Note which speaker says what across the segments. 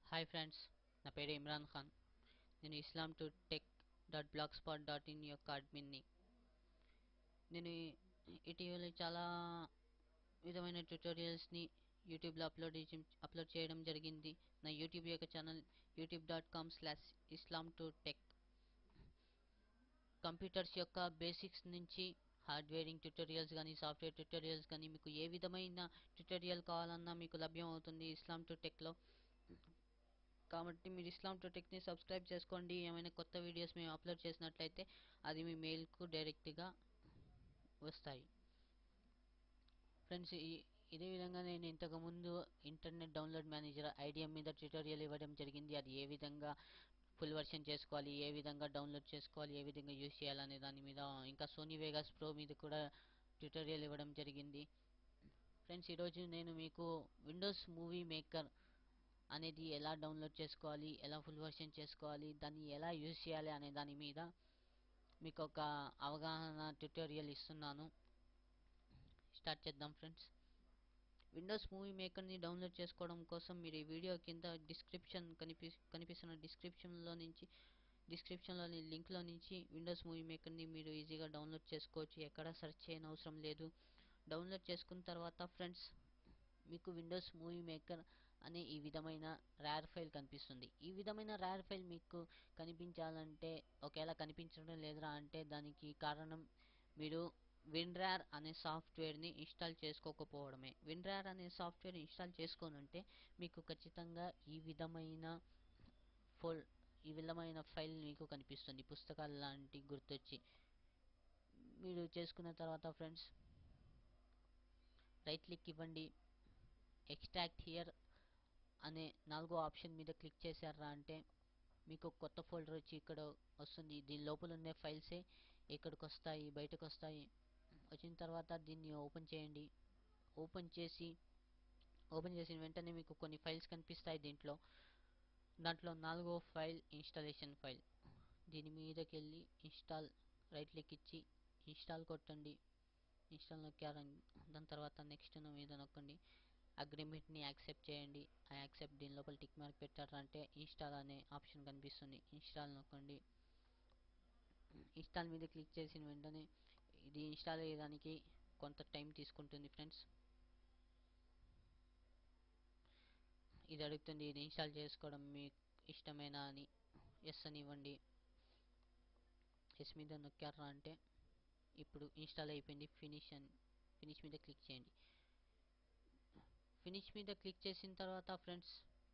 Speaker 1: hi friends నా పేరు ఇమ్రాన్ ఖాన్ నేను Islam to tech dot blog spot dot in యొక్క అడ్మిన్ని నేను ఇటీవల చాలా విధమైన ట్యూటోరియల్స్ని యూట్యూబ్లో అప్లోడ్ అప్లోడ్ చేయడం జరిగింది నా యూట్యూబ్ యొక్క channel YouTube dot com slash Islam to tech computers యొక్క బేసిక్స్ నుంచి హార్డ్వేరింగ్ ట్యూటోరియల్స్ కానీ సాఫ్ట్వేర్ ట్యూటోరియల్స్ కానీ మీకు ఏ విధమైన ట్యూటోరియల్ కావాలన్నా మీకు లభ్యం అవుతుంది ఇస్లాం టు టెక్లో కాబట్టి మీరు ఇస్లాం టు టెక్ని సబ్స్క్రైబ్ చేసుకోండి ఏమైనా కొత్త వీడియోస్ మేము అప్లోడ్ చేసినట్లయితే అది మీ మెయిల్కు డైరెక్ట్గా వస్తాయి ఫ్రెండ్స్ ఇదే విధంగా నేను ఇంతకుముందు ఇంటర్నెట్ డౌన్లోడ్ మేనేజర్ ఐడిఎం మీద ట్యూటోరియల్ ఇవ్వడం జరిగింది అది ఏ విధంగా ఫుల్ వర్షన్ చేసుకోవాలి ఏ విధంగా డౌన్లోడ్ చేసుకోవాలి ఏ విధంగా యూజ్ చేయాలనే దాని మీద ఇంకా సోనీ వేగాస్ ప్రో మీద కూడా ట్యూటోరియల్ ఇవ్వడం జరిగింది ఫ్రెండ్స్ ఈరోజు నేను మీకు విండోస్ మూవీ మేకర్ అనేది ఎలా డౌన్లోడ్ చేసుకోవాలి ఎలా ఫుల్ వర్షన్ చేసుకోవాలి దాన్ని ఎలా యూజ్ చేయాలి అనే దాని మీద మీకు ఒక అవగాహన ట్యూటోరియల్ ఇస్తున్నాను స్టార్ట్ చేద్దాం ఫ్రెండ్స్ విండోస్ మూవీ మేకర్ని డౌన్లోడ్ చేసుకోవడం కోసం మీరు ఈ వీడియో కింద డిస్క్రిప్షన్ కనిపి కనిపిస్తున్న డిస్క్రిప్షన్లో నుంచి డిస్క్రిప్షన్లోని లింక్లో నుంచి విండోస్ మూవీ మేకర్ని మీరు ఈజీగా డౌన్లోడ్ చేసుకోవచ్చు ఎక్కడ సెర్చ్ చేయని అవసరం లేదు డౌన్లోడ్ చేసుకున్న తర్వాత ఫ్రెండ్స్ మీకు విండోస్ మూవీ మేకర్ అనే ఈ విధమైన ర్యార్ ఫైల్ కనిపిస్తుంది ఈ విధమైన ర్యార్ ఫైల్ మీకు కనిపించాలంటే ఒకవేళ కనిపించడం లేదురా అంటే దానికి కారణం మీరు విన్రార్ అనే సాఫ్ట్వేర్ని ఇన్స్టాల్ చేసుకోకపోవడమే విన్రార్ అనే సాఫ్ట్వేర్ ఇన్స్టాల్ చేసుకోనుంటే మీకు ఖచ్చితంగా ఈ విధమైన ఫోల్ ఈ విధమైన ఫైల్ మీకు కనిపిస్తుంది పుస్తకాలు లాంటి గుర్తొచ్చి మీరు చేసుకున్న తర్వాత ఫ్రెండ్స్ రైట్ క్లిక్ ఇవ్వండి ఎక్స్ట్రాక్ట్ హియర్ అనే నాలుగో ఆప్షన్ మీద క్లిక్ చేశారా అంటే మీకు కొత్త ఫోల్డర్ వచ్చి ఇక్కడ వస్తుంది దీని లోపల ఉండే ఫైల్సే ఇక్కడికి వస్తాయి బయటకు వస్తాయి వచ్చిన తర్వాత దీన్ని ఓపెన్ చేయండి ఓపెన్ చేసి ఓపెన్ చేసిన వెంటనే మీకు కొన్ని ఫైల్స్ కనిపిస్తాయి దీంట్లో దాంట్లో నాలుగో ఫైల్ ఇన్స్టాలేషన్ ఫైల్ దీని మీదకి వెళ్ళి ఇన్స్టాల్ రైట్ క్లిక్ ఇచ్చి ఇన్స్టాల్ కొట్టండి ఇన్స్టాల్ నొక్కారని దాని తర్వాత నెక్స్ట్ మీద నొక్కండి అగ్రిమెంట్ని యాక్సెప్ట్ చేయండి ఆ యాక్సెప్ట్ దీని లోపల టిక్ మార్క్ పెట్టారంటే ఇన్స్టాల్ అనే ఆప్షన్ కనిపిస్తుంది ఇన్స్టాల్ నొక్కండి ఇన్స్టాల్ మీద క్లిక్ చేసిన వెంటనే ఇది ఇన్స్టాల్ అయ్యేదానికి కొంత టైం తీసుకుంటుంది ఫ్రెండ్స్ ఇది అడుగుతుంది ఇది ఇన్స్టాల్ చేసుకోవడం మీకు ఇష్టమేనా అని ఎస్ అని ఇవ్వండి ఎస్ మీద నొక్కారా అంటే ఇప్పుడు ఇన్స్టాల్ అయిపోయింది ఫినిష్ అని ఫినిష్ మీద క్లిక్ చేయండి ఫినిష్ మీద క్లిక్ చేసిన తర్వాత ఫ్రెండ్స్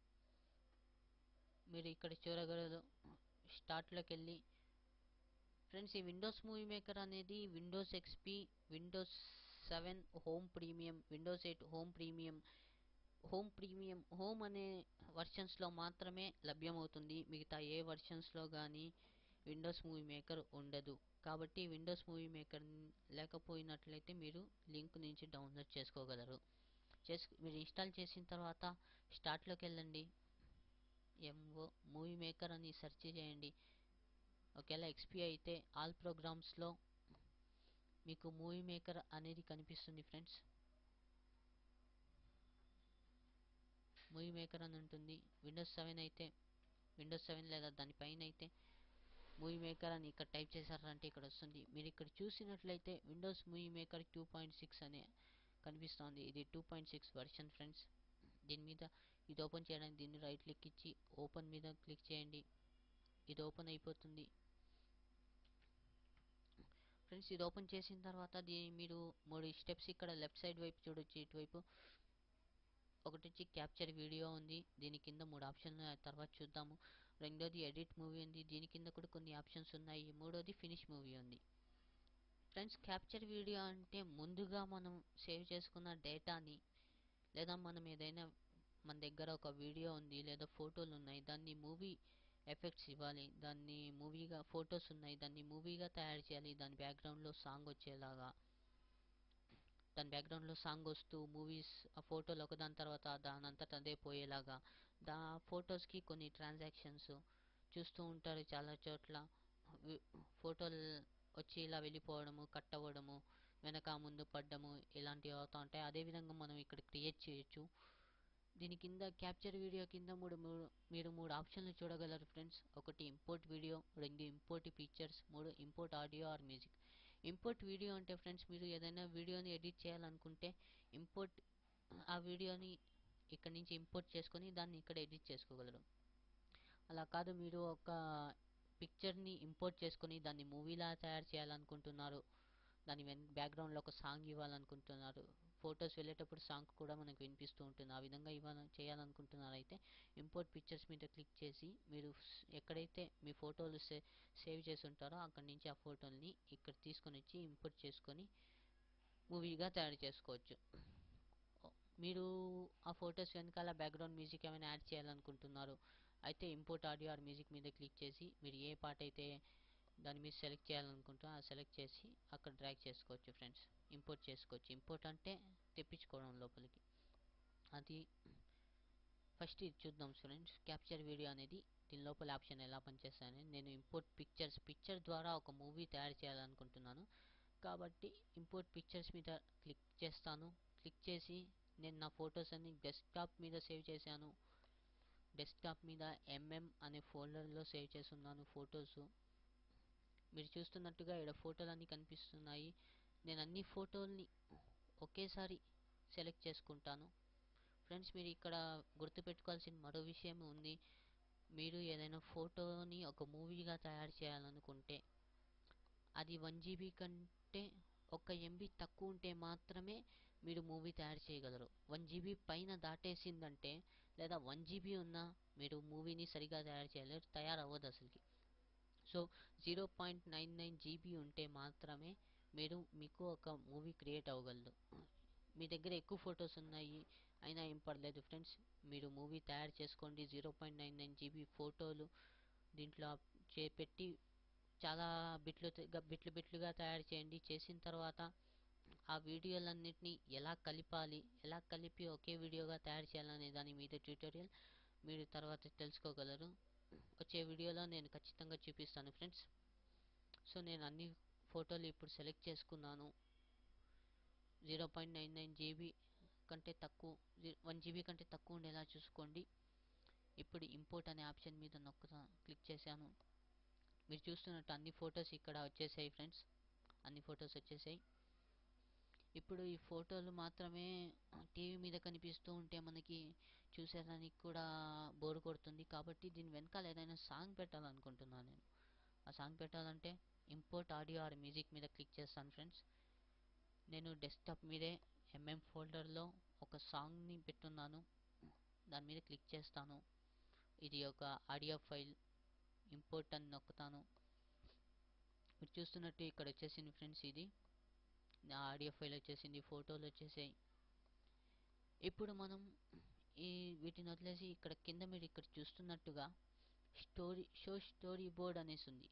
Speaker 1: మీరు ఇక్కడ చూడగలరు స్టార్ట్లోకి వెళ్ళి ఫ్రెండ్స్ ఈ విండోస్ మూవీ మేకర్ అనేది Windows XP Windows seven home premium Windows eight home premium home premium home అనే వర్షన్స్లో మాత్రమే లభ్యమవుతుంది మిగతా ఏ వర్షన్స్లో కానీ విండోస్ మూవీ మేకర్ ఉండదు కాబట్టి విండోస్ మూవీ మేకర్ లేకపోయినట్లయితే మీరు లింక్ నుంచి డౌన్లోడ్ చేసుకోగలరు చేసు మీరు ఇన్స్టాల్ చేసిన తర్వాత స్టార్ట్లోకి వెళ్ళండి ఎంఓ మూవీ మేకర్ అని సెర్చ్ చేయండి ఒకవేళ ఎక్స్పీ అయితే ఆల్ ప్రోగ్రామ్స్లో మీకు మూవీ మేకర్ అనేది కనిపిస్తుంది ఫ్రెండ్స్ మూవీ మేకర్ అని ఉంటుంది విండోస్ సెవెన్ అయితే విండోస్ సెవెన్ లేదా దానిపైన అయితే మూవీ మేకర్ అని ఇక్కడ టైప్ చేశారంటే ఇక్కడ వస్తుంది మీరు ఇక్కడ చూసినట్లయితే Windows movie maker two point six అనే కనిపిస్తోంది ఇది two point six version friends దీని మీద ఇది ఓపెన్ చేయడానికి దీన్ని రైట్ క్లిక్ ఇచ్చి ఓపెన్ మీద క్లిక్ చేయండి ఇది ఓపెన్ అయిపోతుంది ఫ్రెండ్స్ ఇది ఓపెన్ చేసిన తర్వాత దీని మీరు మూడు స్టెప్స్ ఇక్కడ లెఫ్ట్ సైడ్ వైపు చూడొచ్చు ఇటువైపు ఒకటి వచ్చి క్యాప్చర్ వీడియో ఉంది దీని కింద మూడు ఆప్షన్లు తర్వాత చూద్దాము రెండోది ఎడిట్ మూవీ ఉంది దీని కింద కూడా కొన్ని ఆప్షన్స్ ఉన్నాయి మూడోది ఫినిష్ మూవీ ఉంది ఫ్రెండ్స్ క్యాప్చర్ వీడియో అంటే ముందుగా మనం సేవ్ చేసుకున్న డేటాని లేదా మనం ఏదైనా మన దగ్గర ఒక వీడియో ఉంది లేదా ఫోటోలు ఉన్నాయి దాన్ని మూవీ ఎఫెక్ట్స్ ఇవ్వాలి దాన్ని మూవీగా ఫొటోస్ ఉన్నాయి దాన్ని మూవీగా తయారు చేయాలి దాని బ్యాక్గ్రౌండ్లో సాంగ్ వచ్చేలాగా దాని బ్యాక్గ్రౌండ్లో సాంగ్ వస్తూ మూవీస్ ఆ ఫోటోలు ఒకదాని తర్వాత దాని అంతటా అదే పోయేలాగా దా ఫొటోస్కి కొన్ని ట్రాన్సాక్షన్స్ చూస్తూ ఉంటారు చాలా చోట్ల ఫోటోలు వచ్చి ఇలా వెళ్ళిపోవడము కట్ అవ్వడము వెనక ముందు పడ్డము ఇలాంటివి అవుతూ ఉంటాయి అదేవిధంగా మనం ఇక్కడ క్రియేట్ చేయొచ్చు దీని కింద క్యాప్చర్ వీడియో కింద మూడు మూడు మీరు మూడు ఆప్షన్లు చూడగలరు ఫ్రెండ్స్ ఒకటి ఇంపోర్ట్ వీడియో రెండు ఇంపోర్ట్ పిక్చర్స్ మూడు import audio or music import video అంటే ఫ్రెండ్స్ మీరు ఏదైనా వీడియోని ఎడిట్ చేయాలనుకుంటే ఇంపోర్ట్ ఆ వీడియోని ఇక్కడ నుంచి ఇంపోర్ట్ చేసుకొని దాన్ని ఇక్కడ ఎడిట్ చేసుకోగలరు అలా కాదు మీరు ఒక పిక్చర్ని ఇంపోర్ట్ చేసుకొని దాన్ని మూవీలా తయారు చేయాలనుకుంటున్నారు దాని వెన్ బ్యాక్గ్రౌండ్లో ఒక సాంగ్ ఇవ్వాలనుకుంటున్నారు ఫొటోస్ వెళ్ళేటప్పుడు సాంగ్ కూడా మనకు వినిపిస్తూ ఉంటుంది ఆ విధంగా ఇవ్వాల చేయాలనుకుంటున్నారు అయితే ఇంపోర్ట్ పిక్చర్స్ మీద క్లిక్ చేసి మీరు స్- ఎక్కడైతే మీ ఫోటోలు సే సేవ్ చేసి ఉంటారో అక్కడి నుంచి ఆ ఫోటోల్ని ఇక్కడ తీసుకొని వచ్చి ఇంపోర్ట్ చేసుకొని మూవీగా తయారు చేసుకోవచ్చు మీరు ఆ ఫొటోస్ వెనకాల బ్యాక్గ్రౌండ్ మ్యూజిక్ ఏమైనా యాడ్ చేయాలనుకుంటున్నారు అయితే ఇంపోర్ట్ ఆడియో ఆర్ మ్యూజిక్ మీద క్లిక్ చేసి మీరు ఏ పాట అయితే దాని మీద సెలెక్ట్ చేయాలనుకుంటారో ఆ సెలెక్ట్ చేసి అక్కడ డ్రాగ్ చేసుకోవచ్చు ఫ్రెండ్స్ ఇంపోర్ట్ చేసుకోవచ్చు ఇంపోర్ట్ అంటే తెప్పించుకోవడం లోపలికి అది ఫస్ట్ ఇది చూద్దాం ఫ్రెండ్స్ క్యాప్చర్ వీడియో అనేది దీని లోపల ఆప్షన్ ఎలా పనిచేస్తాయని నేను ఇంపోర్ట్ పిక్చర్స్ పిక్చర్ ద్వారా ఒక మూవీ తయారు చేయాలనుకుంటున్నాను కాబట్టి ఇంపోర్ట్ పిక్చర్స్ మీద క్లిక్ చేస్తాను క్లిక్ చేసి నేను నా ఫొటోస్ అన్ని డెస్క్టాప్ మీద సేవ్ చేశాను డెస్క్టాప్ మీద ఎంఎం అనే ఫోల్డర్లో సేవ్ చేస్తున్నాను ఫొటోస్ మీరు చూస్తున్నట్టుగా ఇక్కడ ఫోటోలు అన్నీ కనిపిస్తున్నాయి నేను అన్ని ఫోటోల్ని ఒకేసారి సెలెక్ట్ చేసుకుంటాను ఫ్రెండ్స్ మీరు ఇక్కడ గుర్తుపెట్టుకోవాల్సిన మరో విషయం ఉంది మీరు ఏదైనా ఫోటోని ఒక మూవీగా తయారు చేయాలనుకుంటే అది వన్ జీబీ కంటే ఒక ఎంబీ తక్కువ ఉంటే మాత్రమే మీరు మూవీ తయారు చేయగలరు వన్ జీబీ పైన దాటేసిందంటే లేదా వన్ జీబీ ఉన్నా మీరు మూవీని సరిగా తయారు చేయలేరు తయారవ్వదు అసలుకి so zero point nine nine GB ఉంటే మాత్రమే మీరు మీకు ఒక మూవీ క్రియేట్ అవ్వగలదు మీ దగ్గర ఎక్కువ ఫొటోస్ ఉన్నాయి అయినా ఏం పర్లేదు ఫ్రెండ్స్ మీరు మూవీ తయారు చేసుకోండి zero point nine nine GB ఫోటోలు దీంట్లో చేపెట్టి చాలా బిట్లు బిట్లు బిట్లుగా తయారు చేయండి చేసిన తర్వాత ఆ వీడియోలన్నిటినీ ఎలా కలిపాలి ఎలా కలిపి ఒకే వీడియోగా తయారు చేయాలనే దాని మీద ట్యూటోరియల్ మీరు తర్వాత తెలుసుకోగలరు వచ్చే వీడియోలో నేను ఖచ్చితంగా చూపిస్తాను ఫ్రెండ్స్ సో నేను అన్ని ఫోటోలు ఇప్పుడు సెలెక్ట్ చేసుకున్నాను zero point nine nine GB కంటే తక్కువ వన్ జీబీ కంటే తక్కువ ఉండేలా చూసుకోండి ఇప్పుడు ఇంపోర్ట్ అనే ఆప్షన్ మీద నొక్కుతా క్లిక్ చేశాను మీరు చూస్తున్నట్టు అన్ని ఫొటోస్ ఇక్కడ వచ్చేసాయి ఫ్రెండ్స్ అన్ని ఫొటోస్ వచ్చేసాయి ఇప్పుడు ఈ ఫోటోలు మాత్రమే టీవీ మీద కనిపిస్తూ ఉంటే మనకి చూసేదానికి కూడా బోర్ కొడుతుంది కాబట్టి దీని వెనకాల ఏదైనా సాంగ్ పెట్టాలనుకుంటున్నాను నేను ఆ సాంగ్ పెట్టాలంటే ఇంపోర్ట్ ఆడియో ఆర్ మ్యూజిక్ మీద క్లిక్ చేస్తాను ఫ్రెండ్స్ నేను డెస్క్టాప్ మీదే ఎంఎం ఫోల్డర్లో ఒక సాంగ్ని పెట్టున్నాను దాని మీద క్లిక్ చేస్తాను ఇది ఒక ఆడియో ఫైల్ ఇంపోర్ట్ అని నొక్కుతాను మీరు చూస్తున్నట్టు ఇక్కడ వచ్చేసింది ఫ్రెండ్స్ ఇది నా ఆడియో ఫైల్ వచ్చేసింది ఫోటోలు వచ్చేసాయి ఇప్పుడు మనం ఈ వీటిని వదిలేసి ఇక్కడ కింద మీరు ఇక్కడ చూస్తున్నట్టుగా స్టోరీ షో స్టోరీ బోర్డ్ అనేసి ఉంది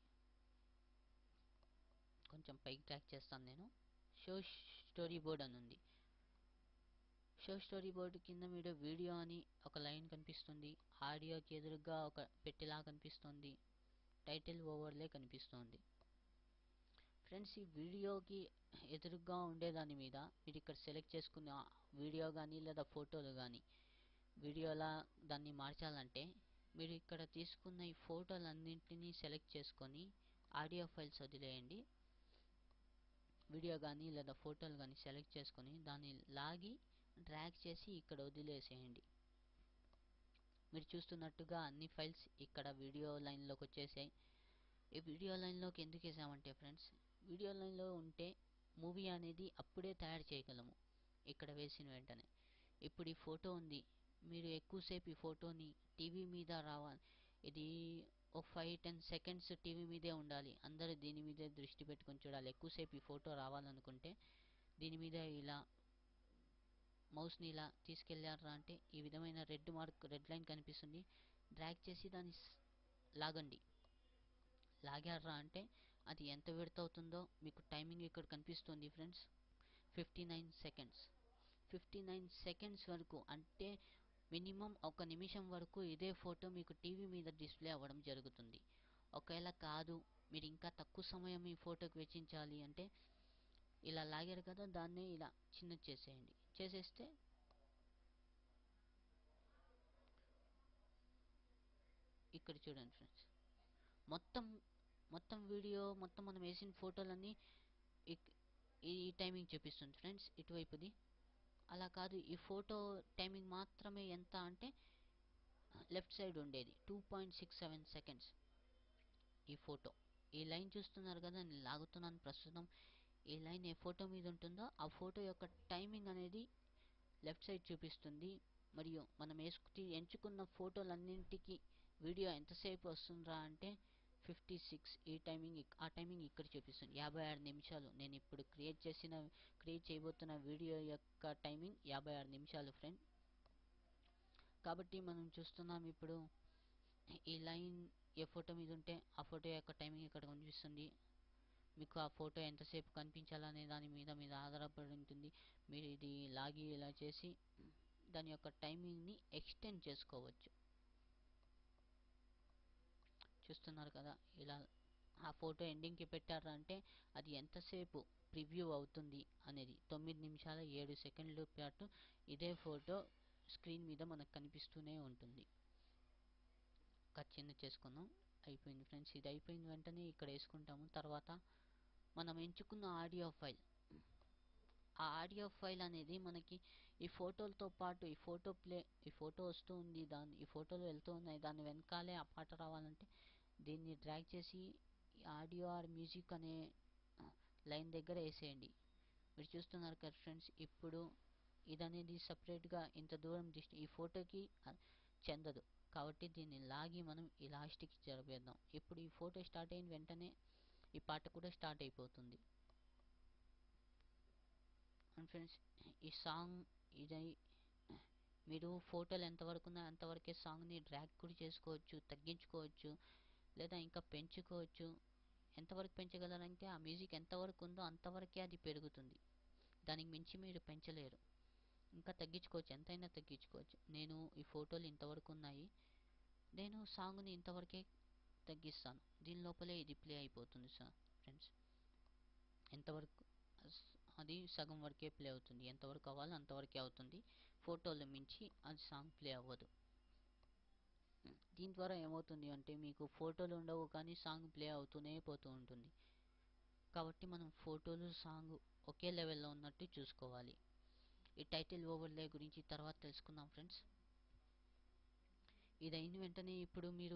Speaker 1: కొంచెం పైకి ట్రాక్ చేస్తాను నేను షో స్టోరీ బోర్డ్ అని ఉంది షో స్టోరీ బోర్డు కింద మీరు వీడియో అని ఒక లైన్ కనిపిస్తుంది ఆడియోకి ఎదురుగా ఒక పెట్టెలా కనిపిస్తుంది టైటిల్ ఓవర్లే కనిపిస్తుంది ఫ్రెండ్స్ ఈ వీడియోకి ఎదురుగా ఉండే దాని మీద మీరు ఇక్కడ సెలెక్ట్ చేసుకున్న వీడియో కానీ లేదా ఫోటోలు కానీ వీడియోలా దాన్ని మార్చాలంటే మీరు ఇక్కడ తీసుకున్న ఈ ఫోటోలన్నింటినీ సెలెక్ట్ చేసుకొని ఆడియో ఫైల్స్ వదిలేయండి వీడియో కానీ లేదా ఫోటోలు కానీ సెలెక్ట్ చేసుకొని దాన్ని లాగి డ్రాగ్ చేసి ఇక్కడ వదిలేసేయండి మీరు చూస్తున్నట్టుగా అన్ని ఫైల్స్ ఇక్కడ వీడియో లైన్లోకి వచ్చేసాయి ఈ వీడియో లైన్లోకి ఎందుకు వేసామంటే ఫ్రెండ్స్ వీడియో లైన్లో ఉంటే మూవీ అనేది అప్పుడే తయారు చేయగలము ఇక్కడ వేసిన వెంటనే ఇప్పుడు ఈ ఫోటో ఉంది మీరు ఎక్కువసేపు ఈ ఫోటోని టీవీ మీద రావాలి ఇది ఒక ఫైవ్ టెన్ సెకండ్స్ టీవీ మీదే ఉండాలి అందరూ దీని మీదే దృష్టి పెట్టుకొని చూడాలి ఎక్కువసేపు ఈ ఫోటో రావాలనుకుంటే దీని మీద ఇలా మౌస్ని ఇలా తీసుకెళ్ళారా అంటే ఈ విధమైన రెడ్ మార్క్ రెడ్ లైన్ కనిపిస్తుంది డ్రాగ్ చేసి దాన్ని స్- లాగండి లాగారా అంటే అది ఎంత విడత అవుతుందో మీకు టైమింగ్ ఇక్కడ కనిపిస్తుంది friends fifty nine seconds fifty nine seconds వరకు అంటే మినిమం ఒక నిమిషం వరకు ఇదే ఫోటో మీకు టీవీ మీద డిస్ప్లే అవ్వడం జరుగుతుంది ఒకవేళ కాదు మీరు ఇంకా తక్కువ సమయం ఈ ఫోటోకి వెచ్చించాలి అంటే ఇలా లాగారు కదా దాన్నే ఇలా చిన్నది చేసేయండి చేసేస్తే ఇక్కడ చూడండి ఫ్రెండ్స్ మొత్తం మొత్తం వీడియో మొత్తం మనం వేసిన ఫోటోలన్నీ ఇక్- ఈ టైమింగ్ చూపిస్తుంది ఫ్రెండ్స్ ఇటువైపుది అలా కాదు ఈ ఫోటో టైమింగ్ మాత్రమే ఎంత అంటే లెఫ్ట్ సైడ్ ఉండేది two point six seven seconds ఈ ఫోటో ఈ లైన్ చూస్తున్నారు కదా నేను లాగుతున్నాను ప్రస్తుతం ఈ లైన్ ఏ ఫోటో మీద ఉంటుందో ఆ ఫోటో యొక్క టైమింగ్ అనేది లెఫ్ట్ సైడ్ చూపిస్తుంది మరియు మనం వేసుకు ఎంచుకున్న ఫోటోలన్నింటికి వీడియో ఎంతసేపు వస్తుందా అంటే ఫిఫ్టీ సిక్స్ ఈ టైమింగ్ ఇక్- ఆ టైమింగ్ ఇక్కడ చూపిస్తుంది యాభై ఆరు నిమిషాలు నేను ఇప్పుడు క్రియేట్ చేసిన క్రియేట్ చేయబోతున్న వీడియో యొక్క టైమింగ్ యాభై ఆరు నిమిషాలు ఫ్రెండ్ కాబట్టి మనం చూస్తున్నాం ఇప్పుడు ఈ లైన్ ఏ ఫోటో మీద ఉంటే ఆ ఫోటో యొక్క టైమింగ్ ఇక్కడ కనిపిస్తుంది మీకు ఆ ఫోటో ఎంతసేపు కనిపించాలనే దాని మీద మీద ఆధారపడి ఉంటుంది మీరు ఇది లాగి ఇలా చేసి దాని యొక్క టైమింగ్ని ఎక్స్టెండ్ చేసుకోవచ్చు చూస్తున్నారు కదా ఇలా ఆ ఫోటో ఎండింగ్కి పెట్టారంటే అది ఎంతసేపు ప్రివ్యూ అవుతుంది అనేది తొమ్మిది నిమిషాల ఏడు సెకండ్ల పాటు ఇదే ఫోటో స్క్రీన్ మీద మనకు కనిపిస్తూనే ఉంటుంది ఒక చిన్న చేసుకుందాం అయిపోయింది ఫ్రెండ్స్ ఇది అయిపోయిన వెంటనే ఇక్కడ వేసుకుంటాము తర్వాత మనం ఎంచుకున్న ఆడియో ఫైల్ ఆ ఆడియో ఫైల్ అనేది మనకి ఈ ఫోటోలతో పాటు ఈ ఫోటో ప్లే ఈ ఫోటో వస్తూ ఉంది దాన్ని ఈ ఫోటోలు వెళ్తూ ఉన్నాయి దాని వెనకాలే ఆ పాట రావాలంటే దీన్ని డ్రాగ్ చేసి ఆడియో ఆర్ మ్యూజిక్ అనే లైన్ దగ్గర వేసేయండి మీరు చూస్తున్నారు కదా ఫ్రెండ్స్ ఇప్పుడు ఇదనేది సపరేట్గా ఇంత దూరం డిస్ట్ ఈ ఫోటోకి అ- చెందదు కాబట్టి దీన్ని లాగి మనం ఈ లాస్ట్కి జరిపేద్దాం ఇప్పుడు ఈ ఫోటో స్టార్ట్ అయిన వెంటనే ఈ పాట కూడా స్టార్ట్ అయిపోతుంది అండ్ ఫ్రెండ్స్ ఈ సాంగ్ ఇదై మీరు ఫోటోలు ఎంతవరకు ఉన్నాయో అంతవరకే సాంగ్ని డ్రాగ్ కూడా చేసుకోవచ్చు తగ్గించుకోవచ్చు లేదా ఇంకా పెంచుకోవచ్చు ఎంతవరకు పెంచగలరంటే ఆ మ్యూజిక్ ఎంతవరకు ఉందో అంతవరకే అది పెరుగుతుంది దానికి మించి మీరు పెంచలేరు ఇంకా తగ్గించుకోవచ్చు ఎంతైనా తగ్గించుకోవచ్చు నేను ఈ ఫోటోలు ఇంతవరకు ఉన్నాయి నేను సాంగ్ని ఇంతవరకే తగ్గిస్తాను దీని లోపలే ఇది ప్లే అయిపోతుంది సార్ ఫ్రెండ్స్ ఎంతవరకు అస్- అది సగం వరకే ప్లే అవుతుంది ఎంతవరకు అవ్వాలో అంతవరకే అవుతుంది ఫోటోలు మించి అది సాంగ్ ప్లే అవ్వదు దీని ద్వారా ఏమవుతుంది అంటే మీకు ఫోటోలు ఉండవు కానీ సాంగ్ ప్లే అవుతూనే పోతూ ఉంటుంది కాబట్టి మనం ఫోటోలు సాంగ్ ఒకే లెవెల్లో ఉన్నట్టు చూసుకోవాలి ఈ టైటిల్ ఓవర్లే గురించి తర్వాత తెలుసుకుందాం ఫ్రెండ్స్ ఇది అయిన వెంటనే ఇప్పుడు మీరు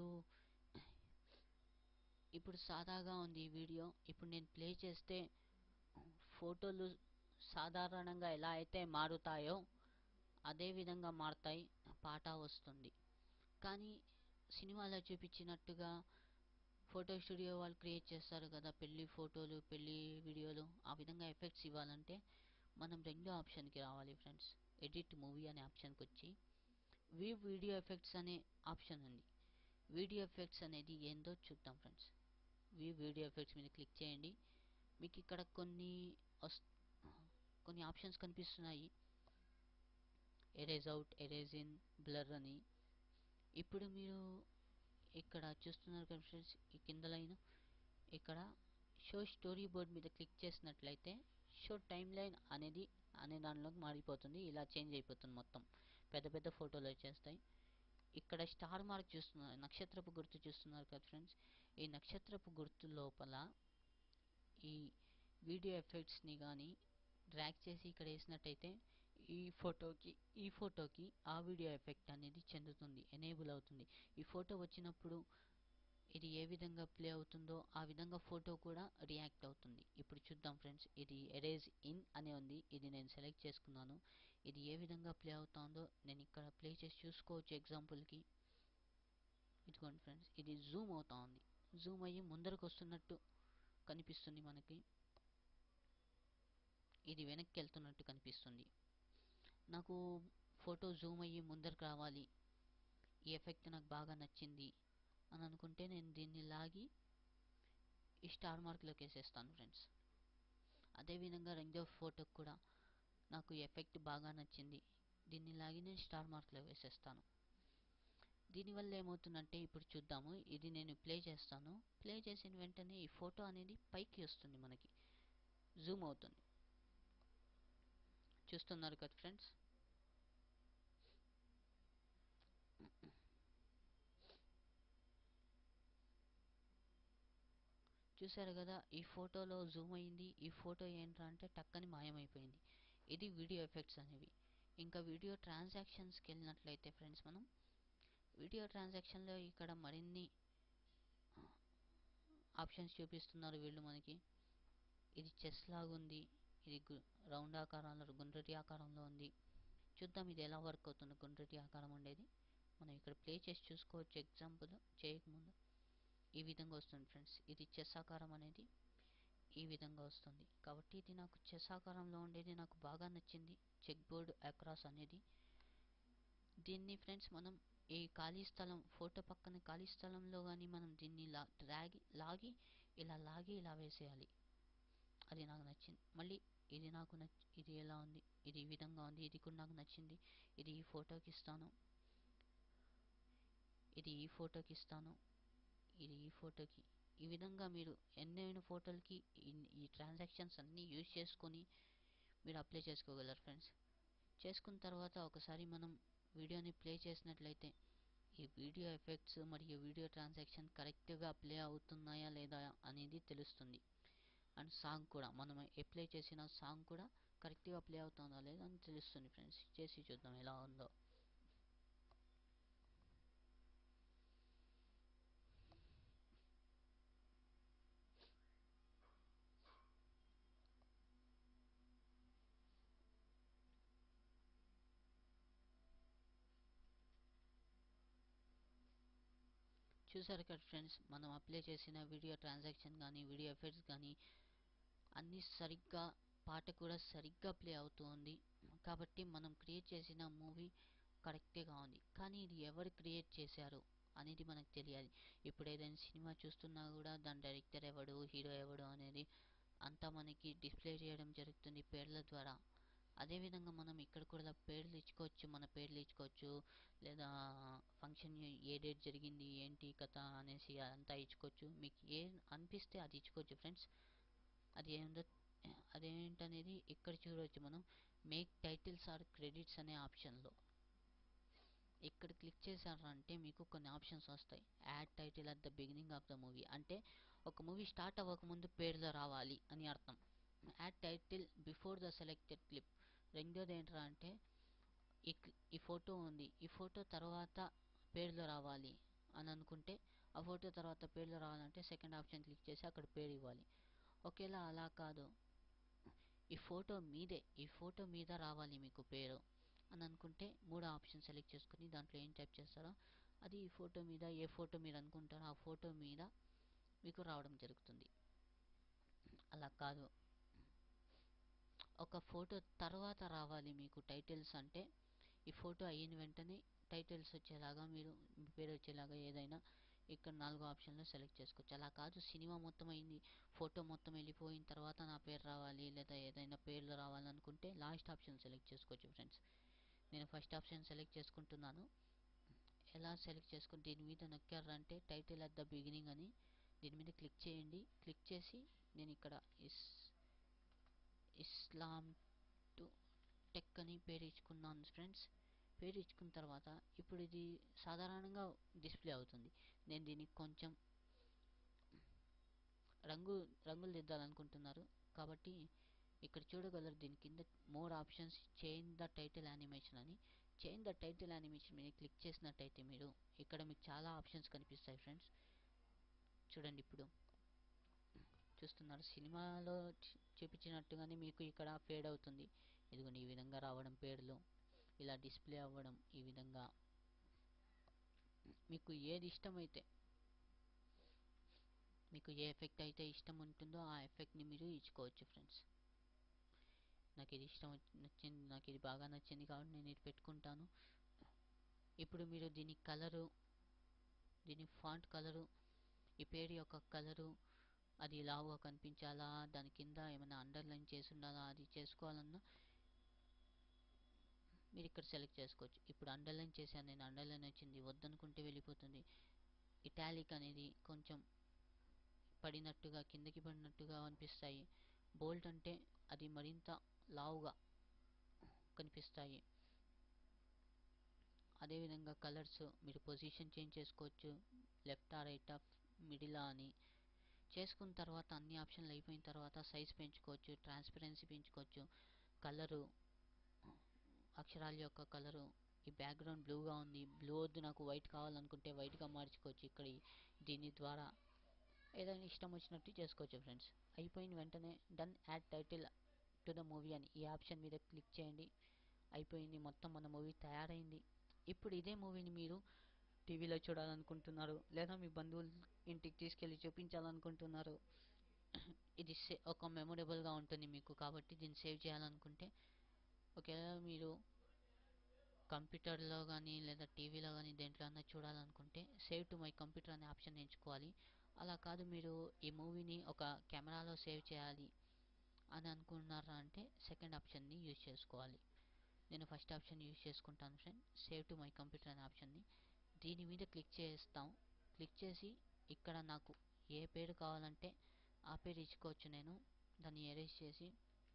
Speaker 1: ఇప్పుడు సాదాగా ఉంది ఈ వీడియో ఇప్పుడు నేను ప్లే చేస్తే ఫోటోలు సాధారణంగా ఎలా అయితే మారుతాయో అదే విధంగా మారుతాయి పాట వస్తుంది కానీ సినిమాలో చూపించినట్టుగా ఫోటో స్టూడియో వాళ్ళు క్రియేట్ చేస్తారు కదా పెళ్లి ఫోటోలు పెళ్లి వీడియోలు ఆ విధంగా ఎఫెక్ట్స్ ఇవ్వాలంటే మనం రెండో ఆప్షన్కి రావాలి ఫ్రెండ్స్ ఎడిట్ మూవీ అనే ఆప్షన్కి వచ్చి వీ వీడియో ఎఫెక్ట్స్ అనే ఆప్షన్ ఉంది వీడియో ఎఫెక్ట్స్ అనేది ఏందో చూద్దాం ఫ్రెండ్స్ వీ వీడియో ఎఫెక్ట్స్ మీద క్లిక్ చేయండి మీకు ఇక్కడ కొన్ని వస్ కొన్ని ఆప్షన్స్ కనిపిస్తున్నాయి erase out erase in blur అని ఇప్పుడు మీరు ఇక్కడ చూస్తున్నారు కదా ఫ్రెండ్స్ ఈ కింద లైన్ ఇక్కడ షో స్టోరీ బోర్డ్ మీద క్లిక్ చేసినట్లయితే షో టైమ్ లైన్ అనేది అనే దానిలోకి మారిపోతుంది ఇలా చేంజ్ అయిపోతుంది మొత్తం పెద్ద పెద్ద ఫోటోలు వచ్చేస్తాయి ఇక్కడ స్టార్ మార్క్ చూస్తున్నారు నక్షత్రపు గుర్తు చూస్తున్నారు కదా ఫ్రెండ్స్ ఈ నక్షత్రపు గుర్తు లోపల ఈ వీడియో ఎఫెక్ట్స్ని కానీ డ్రాగ్ చేసి ఇక్కడ వేసినట్టయితే ఈ ఫోటోకి ఈ ఫోటోకి ఆ వీడియో ఎఫెక్ట్ అనేది చెందుతుంది ఎనేబుల్ అవుతుంది ఈ ఫోటో వచ్చినప్పుడు ఇది ఏ విధంగా ప్లే అవుతుందో ఆ విధంగా ఫోటో కూడా రియాక్ట్ అవుతుంది ఇప్పుడు చూద్దాం ఫ్రెండ్స్ ఇది ఎరేజ్ ఇన్ అనే ఉంది ఇది నేను సెలెక్ట్ చేసుకున్నాను ఇది ఏ విధంగా ప్లే అవుతుందో నేను ఇక్కడ ప్లే చేసి చూసుకోవచ్చు ఎగ్జాంపుల్కి ఇదిగోండి ఫ్రెండ్స్ ఇది జూమ్ అవుతా ఉంది జూమ్ అయ్యి ముందరకు వస్తున్నట్టు కనిపిస్తుంది మనకి ఇది వెనక్కి వెళ్తున్నట్టు కనిపిస్తుంది నాకు ఫోటో జూమ్ అయ్యి ముందరకు రావాలి ఈ ఎఫెక్ట్ నాకు బాగా నచ్చింది అని అనుకుంటే నేను దీన్ని లాగి ఈ స్టార్ మార్క్లోకి వేసేస్తాను ఫ్రెండ్స్ అదేవిధంగా రెండో ఫోటోకి కూడా నాకు ఈ ఎఫెక్ట్ బాగా నచ్చింది దీన్ని లాగి నేను స్టార్ మార్క్లో వేసేస్తాను దీనివల్ల ఏమవుతుందంటే ఇప్పుడు చూద్దాము ఇది నేను ప్లే చేస్తాను ప్లే చేసిన వెంటనే ఈ ఫోటో అనేది పైకి వస్తుంది మనకి జూమ్ అవుతుంది చూస్తున్నారు కదా ఫ్రెండ్స్ చూసారు కదా ఈ ఫోటోలో జూమ్ అయింది ఈ ఫోటో ఏంట్రా అంటే టక్కని మాయమైపోయింది ఇది వీడియో ఎఫెక్ట్స్ అనేవి ఇంకా వీడియో ట్రాన్సాక్షన్స్కి వెళ్ళినట్లయితే ఫ్రెండ్స్ మనం వీడియో ట్రాన్సాక్షన్లో ఇక్కడ మరిన్ని ఆప్షన్స్ చూపిస్తున్నారు వీళ్ళు మనకి ఇది చెస్ లాగుంది ఇది గు- రౌండ్ ఆకారంలో గుండ్రటి ఆకారంలో ఉంది చూద్దాం ఇది ఎలా వర్క్ అవుతుంది గుండ్రటి ఆకారం ఉండేది మనం ఇక్కడ ప్లే చేసి చూసుకోవచ్చు ఎగ్జాంపుల్ చేయకముందు ఈ విధంగా వస్తుంది ఫ్రెండ్స్ ఇది చెస్ ఆకారం అనేది ఈ విధంగా వస్తుంది కాబట్టి ఇది నాకు చెస్ ఆకారంలో ఉండేది నాకు బాగా నచ్చింది చెక్ బోర్డ్ అక్రాస్ అనేది దీన్ని ఫ్రెండ్స్ మనం ఈ ఖాళీ స్థలం ఫోటో పక్కన ఖాళీ స్థలంలో కానీ మనం దీన్ని లా లాగి లాగి ఇలా లాగి ఇలా వేసేయాలి అది నాకు నచ్చింది మళ్ళీ ఇది నాకు నచ్ ఇది ఎలా ఉంది ఇది ఈ విధంగా ఉంది ఇది కూడా నాకు నచ్చింది ఇది ఈ ఫోటోకి ఇస్తాను ఇది ఈ ఫోటోకి ఇస్తాను ఇది ఈ ఫోటోకి ఈ విధంగా మీరు ఎన్నైనా ఫోటోలకి ఈ- ఈ ట్రాన్సాక్షన్స్ అన్నీ యూజ్ చేసుకొని మీరు అప్లై చేసుకోగలరు ఫ్రెండ్స్ చేసుకున్న తర్వాత ఒకసారి మనం వీడియోని ప్లే చేసినట్లయితే ఈ వీడియో ఎఫెక్ట్స్ మరియు వీడియో ట్రాన్సాక్షన్ కరెక్ట్గా ప్లే అవుతున్నాయా లేదా అనేది తెలుస్తుంది అండ్ సాంగ్ కూడా మనం అప్లై చేసిన సాంగ్ కూడా కరెక్ట్గా ప్లే అవుతుందా లేదా అని తెలుస్తుంది ఫ్రెండ్స్ చేసి చూద్దాం ఎలా ఉందో చూసారు కదా ఫ్రెండ్స్ మనం అప్లై చేసిన వీడియో ట్రాన్సాక్షన్ కానీ వీడియో ఎఫెక్ట్స్ కానీ అన్నీ సరిగ్గా పాట కూడా సరిగ్గా ప్లే అవుతూ ఉంది కాబట్టి మనం క్రియేట్ చేసిన మూవీ కరెక్ట్గా ఉంది కానీ ఇది ఎవరు క్రియేట్ చేశారు అనేది మనకు తెలియాలి ఇప్పుడు ఏదైనా సినిమా చూస్తున్నా కూడా దాని డైరెక్టర్ ఎవడు హీరో ఎవడు అనేది అంతా మనకి డిస్ప్లే చేయడం జరుగుతుంది పేర్ల ద్వారా అదేవిధంగా మనం ఇక్కడ కూడా పేర్లు ఇచ్చుకోవచ్చు మన పేర్లు ఇచ్చుకోవచ్చు లేదా ఫంక్షన్ ఏ డేట్ జరిగింది ఏంటి కథ అనేసి అంతా ఇచ్చుకోవచ్చు మీకు ఏ అనిపిస్తే అది ఇచ్చుకోవచ్చు ఫ్రెండ్స్ అది ఏందో అదేంటనేది ఇక్కడ చూడవచ్చు మనం మేక్ టైటిల్స్ ఆర్ క్రెడిట్స్ అనే ఆప్షన్లో ఇక్కడ క్లిక్ చేశారంటే మీకు కొన్ని ఆప్షన్స్ వస్తాయి add title at the beginning of the movie అంటే ఒక మూవీ స్టార్ట్ అవ్వకముందు పేర్లు రావాలి అని అర్థం add title before the selected clip రెండోది ఏంట్రా అంటే ఈ క్లి- ఈ ఫోటో ఉంది ఈ ఫోటో తర్వాత పేర్లు రావాలి అని అనుకుంటే ఆ ఫోటో తర్వాత పేర్లు రావాలంటే సెకండ్ ఆప్షన్ క్లిక్ చేసి అక్కడ పేరు ఇవ్వాలి ఒకేలా అలా కాదు ఈ ఫోటో మీదే ఈ ఫోటో మీద రావాలి మీకు పేరు అని అనుకుంటే మూడో ఆప్షన్ సెలెక్ట్ చేసుకుని దాంట్లో ఏం టైప్ చేస్తారో అది ఈ ఫోటో మీద ఏ ఫోటో మీరు అనుకుంటారో ఆ ఫోటో మీద మీకు రావడం జరుగుతుంది అలా కాదు ఒక ఫోటో తర్వాత రావాలి మీకు టైటిల్స్ అంటే ఈ ఫోటో అయిన వెంటనే టైటిల్స్ వచ్చేలాగా మీరు మీ పేరు వచ్చేలాగా ఏదైనా ఇక్కడ నాలుగో ఆప్షన్లో సెలెక్ట్ చేసుకోవచ్చు అలా కాదు సినిమా మొత్తం అయింది ఫోటో మొత్తం వెళ్ళిపోయిన తర్వాత నా పేరు రావాలి లేదా ఏదైనా పేర్లు రావాలనుకుంటే లాస్ట్ ఆప్షన్ సెలెక్ట్ చేసుకోవచ్చు ఫ్రెండ్స్ నేను ఫస్ట్ ఆప్షన్ సెలెక్ట్ చేసుకుంటున్నాను ఎలా సెలెక్ట్ చేసుకుని దీని మీద నొక్కారంటే టైటిల్ అట్ ద బిగినింగ్ అని దీని మీద క్లిక్ చేయండి క్లిక్ చేసి నేను ఇక్కడ ఇస్ ఇస్లాం టు టెక్ అని పేరు ఇచ్చుకున్నాను ఫ్రెండ్స్ పేరు ఇచ్చుకున్న తర్వాత ఇప్పుడు ఇది సాధారణంగా డిస్ప్లే అవుతుంది నేను దీనికి కొంచెం రంగు రంగులు దిద్దాలనుకుంటున్నారు కాబట్టి ఇక్కడ చూడగలరు దీని కింద more options change the title animation అని చేంజ్ ద టైటిల్ యానిమేషన్ మీద క్లిక్ చేసినట్టయితే మీరు ఇక్కడ మీకు చాలా ఆప్షన్స్ కనిపిస్తాయి ఫ్రెండ్స్ చూడండి ఇప్పుడు చూస్తున్నారు సినిమాలో చూ- చూపించినట్టుగానే మీకు ఇక్కడ ఫేడ్ అవుతుంది ఇదిగోండి ఈ విధంగా రావడం పేర్లు ఇలా డిస్ప్లే అవ్వడం ఈ విధంగా మీకు ఏది ఇష్టమైతే మీకు ఏ ఎఫెక్ట్ అయితే ఇష్టం ఉంటుందో ఆ ఎఫెక్ట్ని మీరు ఇచ్చుకోవచ్చు ఫ్రెండ్స్ నాకు ఇది ఇష్టం వచ్చి- నచ్చింది నాకు ఇది బాగా నచ్చింది కాబట్టి నేను ఇది పెట్టుకుంటాను ఇప్పుడు మీరు దీని కలరు దీని ఫాంట్ కలరు ఈ పేరు యొక్క కలరు అది లావుగా కనిపించాలా దాని కింద ఏమైనా అండర్లైన్ చేసి ఉండాలా అది చేసుకోవాలన్నా మీరు ఇక్కడ సెలెక్ట్ చేసుకోవచ్చు ఇప్పుడు అండర్లైన్ చేశాను నేను అండర్లైన్ వచ్చింది వద్దనుకుంటే వెళ్ళిపోతుంది ఇటాలిక్ అనేది కొంచెం పడినట్టుగా కిందకి పడినట్టుగా అనిపిస్తాయి బోల్ట్ అంటే అది మరింత లావుగా కనిపిస్తాయి అదేవిధంగా కలర్స్ మీరు పొజిషన్ చేంజ్ చేసుకోవచ్చు లెఫ్ట్ ఆ రైట్ ఆఫ్ మిడిల్ అని చేసుకున్న తర్వాత అన్ని ఆప్షన్లు అయిపోయిన తర్వాత సైజ్ పెంచుకోవచ్చు ట్రాన్స్పరెన్సీ పెంచుకోవచ్చు కలరు అక్షరాల యొక్క కలరు ఈ బ్యాక్గ్రౌండ్ బ్లూగా ఉంది బ్లూ వద్దు నాకు వైట్ కావాలనుకుంటే వైట్గా మార్చుకోవచ్చు ఇక్కడ ఈ- దీని ద్వారా ఏదైనా ఇష్టం వచ్చినట్టు చేసుకోవచ్చు ఫ్రెండ్స్ అయిపోయిన వెంటనే done add title to the movie అని ఈ ఆప్షన్ మీద క్లిక్ చేయండి అయిపోయింది మొత్తం మన మూవీ తయారైంది ఇప్పుడు ఇదే మూవీని మీరు టీవీలో చూడాలనుకుంటున్నారు లేదా మీ బంధువుల ఇంటికి తీసుకెళ్ళి చూపించాలనుకుంటున్నారు ఇది సే- ఒక మెమొరబుల్గా ఉంటుంది మీకు కాబట్టి దీన్ని సేవ్ చేయాలనుకుంటే ఒకవేళ మీరు కంప్యూటర్లో కానీ లేదా టీవీలో కానీ దేంట్లో అన్నా చూడాలనుకుంటే సేవ్ టు మై కంప్యూటర్ అనే ఆప్షన్ ఎంచుకోవాలి అలా కాదు మీరు ఈ మూవీని ఒక కెమెరాలో సేవ్ చేయాలి అని అనుకున్నారా అంటే సెకండ్ ఆప్షన్ని యూజ్ చేసుకోవాలి నేను ఫస్ట్ ఆప్షన్ యూజ్ చేసుకుంటాను friend save to my computer అనే ఆప్షన్ని దీని మీద క్లిక్ చేస్తాం క్లిక్ చేసి ఇక్కడ నాకు ఏ పేరు కావాలంటే ఆ పేరు ఇచ్చుకోవచ్చు నేను దాన్ని ఎరేజ్ చేసి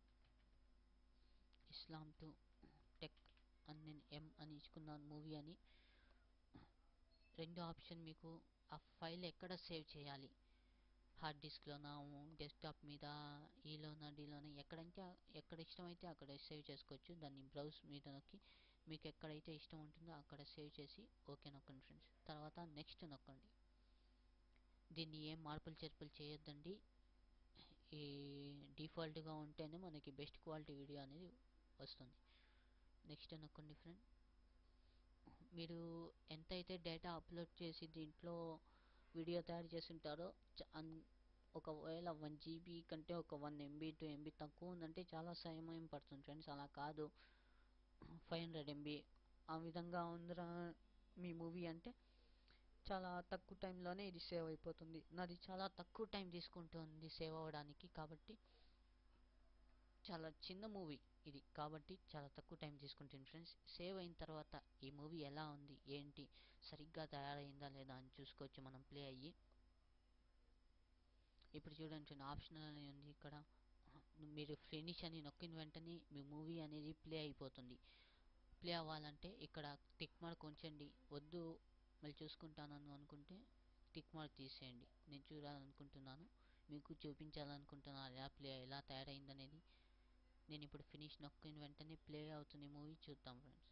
Speaker 1: ఇస్లాం టు టెక్ అని నేను ఎం అని ఇచ్చుకున్నాను మూవీ అని రెండో ఆప్షన్ మీకు ఆ ఫైల్ ఎక్కడ సేవ్ చేయాలి హార్డ్ డిస్క్లోనా డెస్క్టాప్ మీద ఈలోనా డీలోనా ఎక్కడంటే ఎక్కడ ఇష్టమైతే అక్కడ సేవ్ చేసుకోవచ్చు దాన్ని బ్రౌజ్ మీద నొక్కి మీకు ఎక్కడైతే ఇష్టం ఉంటుందో అక్కడ సేవ్ చేసి ఓకే నొక్కండి ఫ్రెండ్స్ తర్వాత నెక్స్ట్ నొక్కండి దీన్ని ఏం మార్పులు చేర్పులు చేయొద్దండి ఈ డిఫాల్ట్గా ఉంటేనే మనకి బెస్ట్ క్వాలిటీ వీడియో అనేది వస్తుంది నెక్స్ట్ నొక్కండి ఫ్రెండ్ మీరు ఎంతైతే డేటా అప్లోడ్ చేసి దీంట్లో వీడియో తయారు చేసి ఉంటారో చ- అన్- ఒకవేళ వన్ జీబీ కంటే ఒక వన్ ఎంబీ టూ ఎంబీ తక్కువ ఉందంటే చాలా సమయం పడుతుంది ఫ్రెండ్స్ అలా కాదు ఫైవ్ హండ్రెడ్ ఎంబీ ఆ విధంగా ఉందిరా మీ మూవీ అంటే చాలా తక్కువ టైంలోనే ఇది సేవ్ అయిపోతుంది నాది చాలా తక్కువ టైం తీసుకుంటుంది సేవ్ అవ్వడానికి కాబట్టి చాలా చిన్న మూవీ ఇది కాబట్టి చాలా తక్కువ టైం తీసుకుంటుంది ఫ్రెండ్స్ సేవ్ అయిన తర్వాత ఈ మూవీ ఎలా ఉంది ఏంటి సరిగ్గా తయారైందా లేదా అని చూసుకోవచ్చు మనం ప్లే అయ్యి ఇప్పుడు చూడండి ఫ్రెండ్ ఆప్షనల్ అని ఉంది ఇక్కడ మీరు ఫినిష్ అని నొక్కిన వెంటనే మీ మూవీ అనేది ప్లే అయిపోతుంది ప్లే అవ్వాలంటే ఇక్కడ టిక్ మార్క్ ఉంచండి వద్దు మళ్ళీ చూసుకుంటానని అనుకుంటే టిక్ మార్క్ తీసేయండి నేను చూడాలనుకుంటున్నాను మీకు చూపించాలనుకుంటున్నాను ఎలా ప్లే ఎలా తయారైందనేది నేను ఇప్పుడు ఫినిష్ నొక్కిన వెంటనే ప్లే అవుతుంది మూవీ చూద్దాం ఫ్రెండ్స్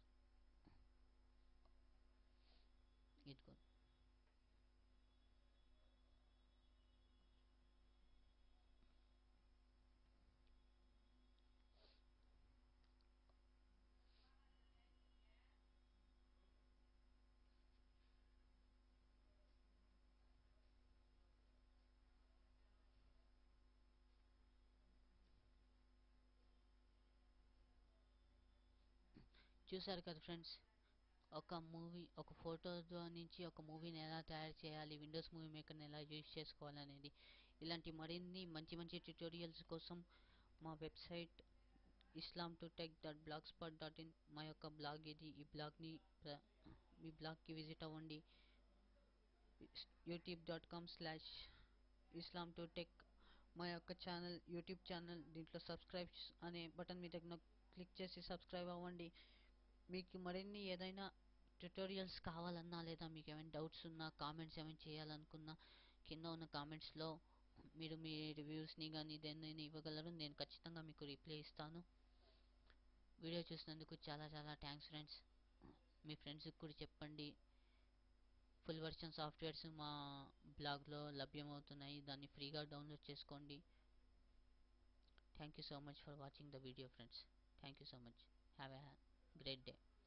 Speaker 1: ఇదిగో చూసారు కదా ఫ్రెండ్స్ ఒక మూవీ ఒక ఫోటో నుంచి ఒక మూవీని ఎలా తయారు చేయాలి విండోస్ మూవీ మేకర్ని ఎలా యూజ్ చేసుకోవాలి అనేది ఇలాంటి మరిన్ని మంచి మంచి ట్యూటోరియల్స్ కోసం మా website Islam to tech dot blog spot dot in మా యొక్క బ్లాగ్ ఇది ఈ బ్లాగ్ని ప్ర- మీ బ్లాగ్కి విజిట్ అవ్వండి YouTube dot com slash Islam to tech మా యొక్క ఛానల్ యూట్యూబ్ ఛానల్ దీంట్లో సబ్స్క్రైబ్ అనే బటన్ మీద నొక్- క్లిక్ చేసి సబ్స్క్రైబ్ అవ్వండి మీకు మరిన్ని ఏదైనా ట్యుటోరియల్స్ కావాలన్నా లేదా మీకు ఏమైనా డౌట్స్ ఉన్నా కామెంట్స్ ఏమైనా చేయాలనుకున్నా కింద ఉన్న కామెంట్స్లో మీరు మీ రివ్యూస్ని కానీ దేన్నైనా ఇవ్వగలరు నేను ఖచ్చితంగా మీకు రిప్లై ఇస్తాను వీడియో చూసినందుకు చాలా చాలా థ్యాంక్స్ ఫ్రెండ్స్ మీ ఫ్రెండ్స్కి కూడా చెప్పండి ఫుల్ వర్షన్ సాఫ్ట్వేర్స్ మా బ్లాగ్లో లభ్యమవుతున్నాయి దాన్ని ఫ్రీగా డౌన్లోడ్ చేసుకోండి thank you so much for watching the video friends thank you so much have a great day